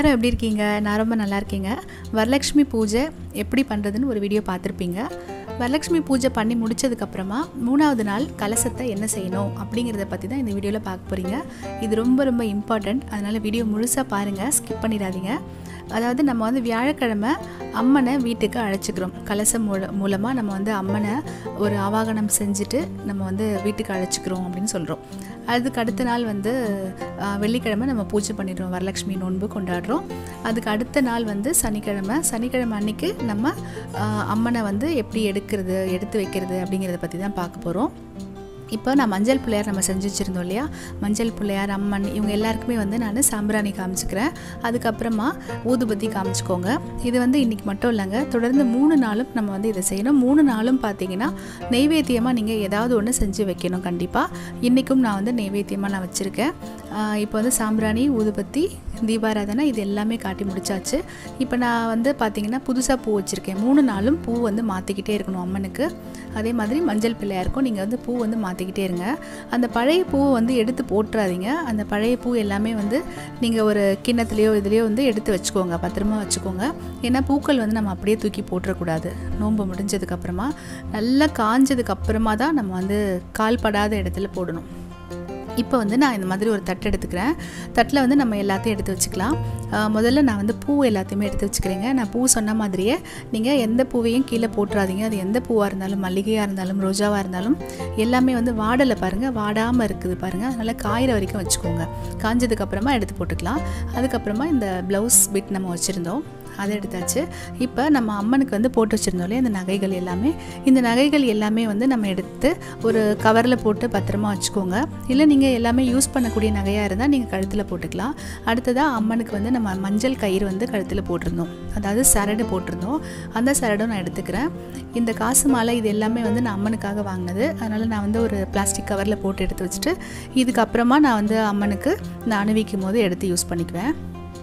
எல்லாரும் எப்படி இருக்கீங்க நான் ரொம்ப நல்லா இருக்கீங்க வரலட்சுமி பூஜை எப்படி பண்ணுறதுன்னு ஒரு வீடியோ பார்த்துருப்பீங்க வரலட்சுமி பூஜை பண்ணி முடிச்சதுக்கப்புறமா மூணாவது நாள் கலசத்தை என்ன செய்யணும் அப்படிங்கிறத பற்றி தான் இந்த வீடியோவில் பார்க்க போகிறீங்க இது ரொம்ப ரொம்ப இம்பார்ட்டண்ட் அதனால் வீடியோ முழுசாக பாருங்கள் ஸ்கிப் பண்ணிடாதீங்க அதாவது நம்ம வந்து வியாழக்கிழமை அம்மனை வீட்டுக்கு அழைச்சிக்கிறோம் கலசம் மூல மூலமாக நம்ம வந்து அம்மனை ஒரு ஆவாகனம் செஞ்சுட்டு நம்ம வந்து வீட்டுக்கு அழைச்சிக்கிறோம் அப்படின்னு சொல்கிறோம் அதுக்கு அடுத்த நாள் வந்து ஆ, வெள்ளிக்கிழமை நம்ம பூஜை பண்ணிடுறோம் வரலட்சுமி நோன்பு கொண்டாடுறோம் அதுக்கு அடுத்த நாள் வந்து சனிக்கிழமை சனிக்கிழமை அன்னைக்கு நம்ம ஆ, அம்மனை வந்து எப்படி எடுக்கிறது எடுத்து வைக்கிறது அப்படிங்கிறத பற்றி தான் பார்க்க போகிறோம் இப்போ நான் மஞ்சள் பிள்ளையார் நம்ம செஞ்சு வச்சுருந்தோம் இல்லையா மஞ்சள் பிள்ளையார் அம்மன் இவங்க எல்லாருக்குமே வந்து நான் சாம்பிராணி காமிச்சிக்கிறேன் அதுக்கப்புறமா ஊதுபத்தி காமிச்சிக்கோங்க இது வந்து இன்றைக்கி மட்டும் இல்லைங்க தொடர்ந்து மூணு நாளும் நம்ம வந்து இதை செய்யணும் மூணு நாளும் பார்த்தீங்கன்னா நெய்வேத்தியமாக நீங்கள் ஏதாவது ஒன்று செஞ்சு வைக்கணும் கண்டிப்பாக இன்றைக்கும் நான் வந்து நெய்வேத்தியமாக நான் வச்சுருக்கேன் ஆஹ் இப்போ வந்து சாம்பிராணி ஊதுபத்தி தீபாராதனை இது எல்லாமே காட்டி முடிச்சாச்சு இப்போ நான் வந்து பார்த்தீங்கன்னா புதுசாக பூ வச்சுருக்கேன் மூணு நாளும் பூ வந்து மாற்றிக்கிட்டே இருக்கணும் அம்மனுக்கு அதே மாதிரி மஞ்சள் பிள்ளையாருக்கும் நீங்கள் வந்து பூ வந்து மாற்றிக்கிட்டே இருங்க அந்த பழைய பூவை வந்து எடுத்து போட்டுறாதீங்க அந்த பழைய பூ எல்லாமே வந்து நீங்கள் ஒரு கிண்ணத்துலேயோ இதுலேயோ வந்து எடுத்து வச்சுக்கோங்க பத்திரமா வச்சுக்கோங்க ஏன்னா பூக்கள் வந்து நம்ம அப்படியே தூக்கி போட்டுறக்கூடாது நோன்பு முடிஞ்சதுக்கப்புறமா நல்லா காஞ்சதுக்கு அப்புறமா தான் நம்ம வந்து கால் படாத இடத்துல போடணும் இப்போ வந்து நான் இந்த மாதிரி ஒரு தட்டு எடுத்துக்கிறேன் தட்டில் வந்து நம்ம எல்லாத்தையும் எடுத்து வச்சுக்கலாம் ஆஹ் முதல்ல நான் வந்து பூ எல்லாத்தையுமே எடுத்து வச்சுக்கிறேங்க நான் பூ சொன்ன மாதிரியே நீங்கள் எந்த பூவையும் கீழே போட்டுறாதீங்க அது எந்த பூவாக இருந்தாலும் மல்லிகையாக இருந்தாலும் ரோஜாவாக இருந்தாலும் எல்லாமே வந்து வாடலை பாருங்கள் வாடாமல் இருக்குது பாருங்கள் அதனால் காயிற வரைக்கும் வச்சுக்கோங்க காஞ்சதுக்கப்புறமா எடுத்து போட்டுக்கலாம் அதுக்கப்புறமா இந்த ப்ளவுஸ் பிட் நம்ம வச்சுருந்தோம் அதை எடுத்தாச்சு இப்போ நம்ம அம்மனுக்கு வந்து போட்டு வச்சுருந்தோம் இல்லையா இந்த நகைகள் எல்லாமே இந்த நகைகள் எல்லாமே வந்து நம்ம எடுத்து ஒரு கவரில் போட்டு பத்திரமா வச்சுக்கோங்க இல்லை நீங்கள் எல்லாமே யூஸ் பண்ணக்கூடிய நகையாக இருந்தால் நீங்கள் கழுத்தில் போட்டுக்கலாம் அடுத்ததாக அம்மனுக்கு வந்து நம்ம மஞ்சள் கயிறு வந்து கழுத்தில் போட்டிருந்தோம் அதாவது சரடு போட்டிருந்தோம் அந்த சரடும் நான் எடுத்துக்கிறேன் இந்த காசு மாலை இது எல்லாமே வந்து நான் அம்மனுக்காக வாங்கினது அதனால் நான் வந்து ஒரு பிளாஸ்டிக் கவரில் போட்டு எடுத்து வச்சுட்டு இதுக்கப்புறமா நான் வந்து அம்மனுக்கு நான் அணிவிக்கும் போது எடுத்து யூஸ் பண்ணிக்குவேன்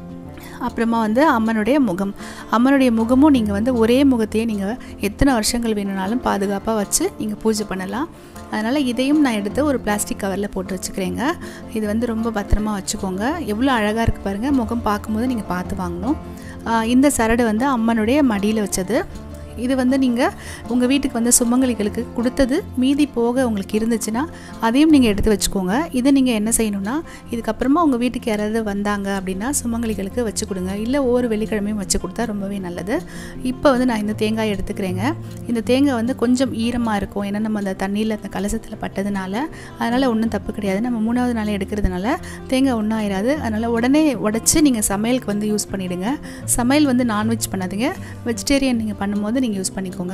அப்புறமா வந்து அம்மனுடைய முகம் அம்மனுடைய முகமும் நீங்கள் வந்து ஒரே முகத்தையே நீங்கள் எத்தனை வருஷங்கள் வேணும்னாலும் பாதுகாப்பாக வச்சு நீங்கள் பூஜை பண்ணலாம் அதனால் இதையும் நான் எடுத்து ஒரு பிளாஸ்டிக் கவரில் போட்டு வச்சுக்கிறேங்க இது வந்து ரொம்ப பத்திரமா வச்சுக்கோங்க எவ்வளோ அழகாக இருக்குது பாருங்கள் முகம் பார்க்கும்போது நீங்கள் பார்த்து வாங்கணும் ஆஹ் இந்த சரடு வந்து அம்மனுடைய மடியில் வச்சது இது வந்து நீங்கள் உங்கள் வீட்டுக்கு வந்து சுமங்கலிகளுக்கு கொடுத்தது மீதி போக உங்களுக்கு இருந்துச்சுன்னா அதையும் நீங்கள் எடுத்து வச்சுக்கோங்க இதை நீங்கள் என்ன செய்யணும்னா இதுக்கப்புறமா உங்கள் வீட்டுக்கு யாராவது வந்தாங்க அப்படின்னா சுமங்கலிகளுக்கு வச்சு கொடுங்க இல்லை ஒவ்வொரு வெள்ளிக்கிழமையும் வச்சு கொடுத்தா ரொம்பவே நல்லது இப்போ வந்து நான் இந்த தேங்காய் எடுத்துக்கிறேங்க இந்த தேங்காய் வந்து கொஞ்சம் ஈரமாக இருக்கும் ஏன்னா நம்ம அந்த தண்ணியில் அந்த கலசத்தில் பட்டதுனால அதனால் ஒன்றும் தப்பு கிடையாது நம்ம மூணாவது நாளே எடுக்கிறதுனால தேங்காய் ஒன்றும் ஆயிடாது அதனால் உடனே உடச்சி நீங்கள் சமையலுக்கு வந்து யூஸ் பண்ணிவிடுங்க சமையல் வந்து நான்வெஜ் பண்ணாதீங்க வெஜிடேரியன் நீங்கள் பண்ணும்போது நீங்கள் யூஸ் பண்ணிக்கோங்க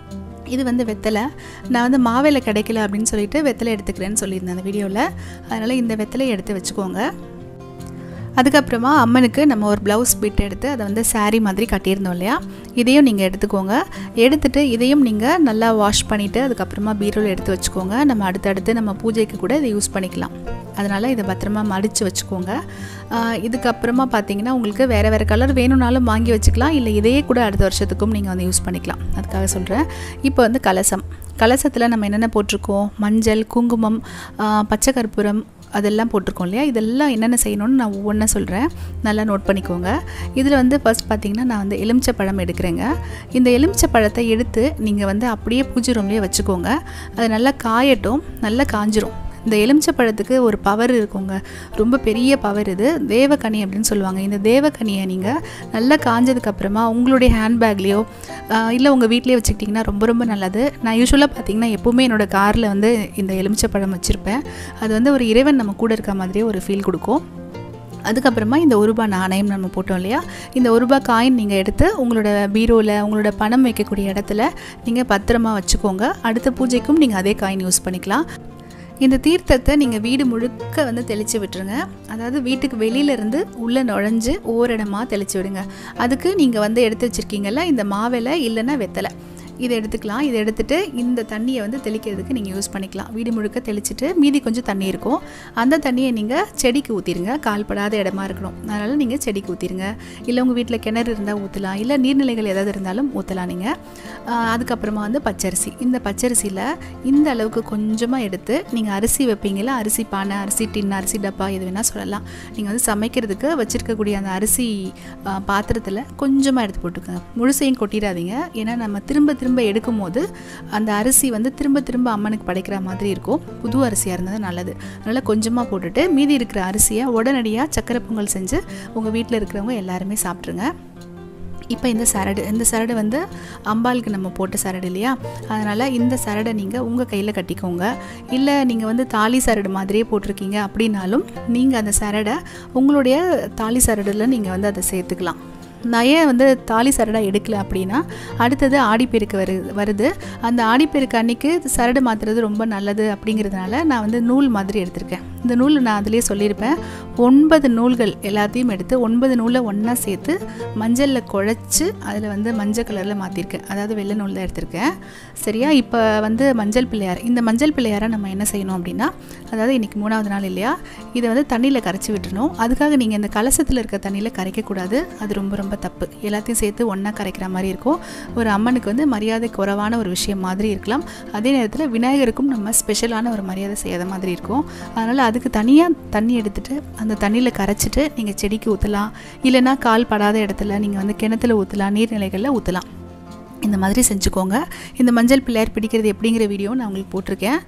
இது வந்து வெத்தலை நான் வந்து மாவேல கிடைக்கல அப்படின்னு சொல்லிட்டு வெத்தலை எடுத்துக்கிறேன்னு சொல்லியிருந்தேன் அந்த வீடியோவில் அதனால் இந்த வெத்தலையை எடுத்து வச்சுக்கோங்க அதுக்கப்புறமா அம்மனுக்கு நம்ம ஒரு ப்ளவுஸ் பிட் எடுத்து அதை வந்து saree மாதிரி கட்டியிருந்தோம் இல்லையா இதையும் நீங்கள் எடுத்துக்கோங்க எடுத்துட்டு இதையும் நீங்கள் நல்லா வாஷ் பண்ணிவிட்டு அதுக்கப்புறமா பீரோவில் எடுத்து வச்சுக்கோங்க நம்ம அடுத்தடுத்து நம்ம பூஜைக்கு கூட இதை யூஸ் பண்ணிக்கலாம் அதனால் இதை பத்திரமா மடித்து வச்சுக்கோங்க ஆஹ் இதுக்கப்புறமா பார்த்தீங்கன்னா உங்களுக்கு வேறு வேறு கலர் வேணும்னாலும் வாங்கி வச்சுக்கலாம் இல்லை இதையே கூட அடுத்த வருஷத்துக்கும் நீங்கள் வந்து யூஸ் பண்ணிக்கலாம் அதுக்காக சொல்கிறேன் இப்போ வந்து கலசம் கலசத்தில் நம்ம என்னென்ன போட்டிருக்கோம் மஞ்சள் குங்குமம் ஆஹ் பச்சை கற்பூரம் அதெல்லாம் போட்டிருக்கோம் இல்லையா இதெல்லாம் என்னென்ன செய்யணும்னு நான் ஒவ்வொன்றா சொல்கிறேன் நல்லா நோட் பண்ணிக்கோங்க இதில் வந்து ஃபஸ்ட் பார்த்தீங்கன்னா நான் வந்து எலுமிச்சை பழம் எடுக்கிறேங்க இந்த எலுமிச்சை பழத்தை எடுத்து நீங்கள் வந்து அப்படியே பூஜை ரூம்லேயே வச்சுக்கோங்க அது நல்லா காயட்டும் நல்லா காஞ்சிரும் இந்த எலுமிச்சை பழத்துக்கு ஒரு பவர் இருக்குங்க ரொம்ப பெரிய பவர் இது தேவக்கனி அப்படின்னு சொல்லுவாங்க இந்த தேவக்கனியை நீங்கள் நல்லா காஞ்சதுக்கு அப்புறமா உங்களுடைய ஹேண்ட்பேக்லேயோ இல்லை உங்கள் வீட்லேயே வச்சுக்கிட்டிங்கன்னா ரொம்ப ரொம்ப நல்லது நான் யூஸ்வலாக பார்த்தீங்கன்னா எப்போவுமே என்னோடய காரில் வந்து இந்த எலுமிச்சை பழம் வச்சுருப்பேன் அது வந்து ஒரு இறைவன் நம்ம கூட இருக்க மாதிரியே ஒரு ஃபீல் கொடுக்கும் அதுக்கப்புறமா இந்த ஒரு ரூபாய் நாணயம் நம்ம போட்டோம் இல்லையா இந்த ஒரு ரூபாய் காயின் நீங்கள் எடுத்து உங்களோட பீரோவில் உங்களோட பணம் வைக்கக்கூடிய இடத்துல நீங்கள் பத்திரமா வச்சுக்கோங்க அடுத்த பூஜைக்கும் நீங்கள் அதே காயின் யூஸ் பண்ணிக்கலாம் இந்த தீர்த்தத்தை நீங்கள் வீடு முழுக்க வந்து தெளித்து விட்டுருங்க அதாவது வீட்டுக்கு வெளியிலேருந்து உள்ளே நுழைஞ்சு ஒவ்வொரு இடமா தெளித்து விடுங்க அதுக்கு நீங்கள் வந்து எடுத்து வச்சுருக்கீங்கல்ல இந்த மாவிலை இல்லைன்னா வெத்தலை இதை எடுத்துக்கலாம் இதை எடுத்துகிட்டு இந்த தண்ணியை வந்து தெளிக்கிறதுக்கு நீங்கள் யூஸ் பண்ணிக்கலாம் வீடு முழுக்க தெளிச்சிட்டு மீதி கொஞ்சம் தண்ணி இருக்கும் அந்த தண்ணியை நீங்கள் செடிக்கு ஊற்றிடுங்க கால்படாத இடமா இருக்கணும் அதனால் நீங்கள் செடிக்கு ஊற்றிடுங்க இல்லை உங்கள் வீட்டில் கிணறு இருந்தால் ஊற்றலாம் இல்லை நீர்நிலைகள் ஏதாவது இருந்தாலும் ஊற்றலாம் நீங்கள் அதுக்கப்புறமா வந்து பச்சரிசி இந்த பச்சரிசியில் இந்த அளவுக்கு கொஞ்சமாக எடுத்து நீங்கள் அரிசி வைப்பீங்களா அரிசி பானை அரிசி டின் அரிசி டப்பா எது வேணால் சொல்லலாம் நீங்கள் வந்து சமைக்கிறதுக்கு வச்சுருக்கக்கூடிய அந்த அரிசி பாத்திரத்தில் கொஞ்சமாக எடுத்து போட்டுக்கோங்க முழுசையும் கொட்டிடாதீங்க ஏன்னா நம்ம திரும்ப திரும்ப எடுக்கும் போது அந்த அரிசி வந்து திரும்ப திரும்ப அம்மனுக்கு படைக்கிற மாதிரி இருக்கும் புது அரிசியாக இருந்தது நல்லது அதனால் கொஞ்சமாக போட்டுட்டு மீதி இருக்கிற அரிசியை உடனடியாக சக்கரை பொங்கல் செஞ்சு உங்கள் வீட்டில் இருக்கிறவங்க எல்லாருமே சாப்பிட்ருங்க இப்போ இந்த சரடு இந்த சரடு வந்து அம்பாளுக்கு நம்ம போட்ட சரடு இல்லையா அதனால் இந்த சரடை நீங்கள் உங்கள் கையில் கட்டிக்கோங்க இல்லை நீங்கள் வந்து தாலி சரடு மாதிரியே போட்டிருக்கீங்க அப்படின்னாலும் நீங்கள் அந்த சரடை உங்களுடைய தாலி சரடில் நீங்கள் வந்து அதை சேர்த்துக்கலாம் நான் ஏன் வந்து தாலி சரடாக எடுக்கல அப்படின்னா அடுத்தது ஆடிப்பெருக்கு வரு வருது அந்த ஆடிப்பெருக்கு அன்னைக்கு சரடு மாற்றுறது ரொம்ப நல்லது அப்படிங்கிறதுனால நான் வந்து நூல் மாதிரி எடுத்திருக்கேன் இந்த நூல் நான் அதிலே சொல்லியிருப்பேன் ஒன்பது நூல்கள் எல்லாத்தையும் எடுத்து ஒன்பது நூலை ஒன்றா சேர்த்து மஞ்சளில் குழச்சி அதில் வந்து மஞ்சள் கலரில் மாற்றிருக்கேன் அதாவது வெள்ளை நூல் தான் எடுத்திருக்கேன் சரியா இப்போ வந்து மஞ்சள் பிள்ளையார் இந்த மஞ்சள் பிள்ளையாரை நம்ம என்ன செய்யணும் அப்படின்னா அதாவது இன்றைக்கி மூணாவது நாள் இல்லையா இதை வந்து தண்ணியில் கரைச்சி விட்டுறணும் அதுக்காக நீங்கள் இந்த கலசத்தில் இருக்க தண்ணியில் கரைக்கக்கூடாது அது ரொம்ப ரொம்ப தப்பு எல்லாத்தையும் சேர்த்து ஒன்றா கரைக்கிற மாதிரி இருக்கும் ஒரு அம்மனுக்கு வந்து மரியாதை குறைவான ஒரு விஷயம் மாதிரி இருக்கலாம் அதே நேரத்தில் விநாயகருக்கும் நம்ம ஸ்பெஷலான ஒரு மரியாதை செய்யாத மாதிரி இருக்கும் அதனால் அதுக்கு தனியாக தண்ணி எடுத்துகிட்டு அந்த தண்ணியில் கரைச்சிட்டு நீங்கள் செடிக்கு ஊற்றலாம் இல்லைனா கால் படாத இடத்துல நீங்கள் வந்து கிணத்துல ஊற்றலாம் நீர்நிலைகளில் ஊற்றலாம் இந்த மாதிரி செஞ்சுக்கோங்க இந்த மஞ்சள் பிள்ளையார் பிடிக்கிறது எப்படிங்கிற வீடியோ நான் உங்களுக்கு போட்டிருக்கேன்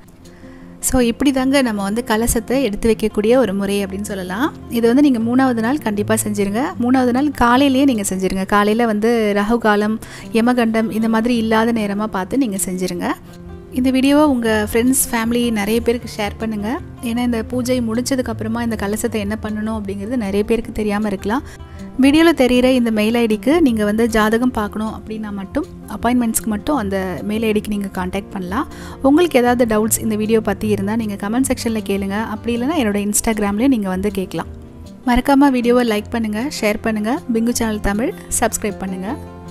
ஸோ இப்படி தாங்க நம்ம வந்து கலசத்தை எடுத்து வைக்கக்கூடிய ஒரு முறை அப்படின்னு சொல்லலாம் இது வந்து நீங்கள் மூணாவது நாள் கண்டிப்பாக செஞ்சுருங்க மூணாவது நாள் காலையிலேயே நீங்கள் செஞ்சுருங்க காலையில் வந்து ரகு காலம் யமகண்டம் இந்த மாதிரி இல்லாத நேரமாக பார்த்து நீங்கள் செஞ்சுருங்க இந்த வீடியோவை உங்கள் ஃப்ரெண்ட்ஸ் ஃபேமிலி நிறைய பேருக்கு ஷேர் பண்ணுங்கள் ஏன்னா இந்த பூஜை முடிச்சதுக்கப்புறமா இந்த கலசத்தை என்ன பண்ணணும் அப்படிங்கிறது நிறைய பேருக்கு தெரியாமல் இருக்கலாம் வீடியோவில் தெரிகிற இந்த மெயில் ஐடிக்கு நீங்கள் வந்து ஜாதகம் பார்க்கணும் அப்படின்னா மட்டும் அப்பாயின்மெண்ட்ஸ்க்கு மட்டும் அந்த மெயில் ஐடிக்கு நீங்கள் காண்டாக்ட் பண்ணலாம் உங்களுக்கு ஏதாவது டவுட்ஸ் இந்த வீடியோ பற்றி இருந்தால் நீங்கள் கமெண்ட் செக்ஷனில் கேளுங்க அப்படி இல்லைனா என்னோடய இன்ஸ்டாகிராம்லேயும் நீங்கள் வந்து கேட்கலாம் மறக்காமல் வீடியோவை லைக் பண்ணுங்கள் ஷேர் பண்ணுங்கள் பிங்கு சேனல் தமிழ் சப்ஸ்கிரைப் பண்ணுங்கள்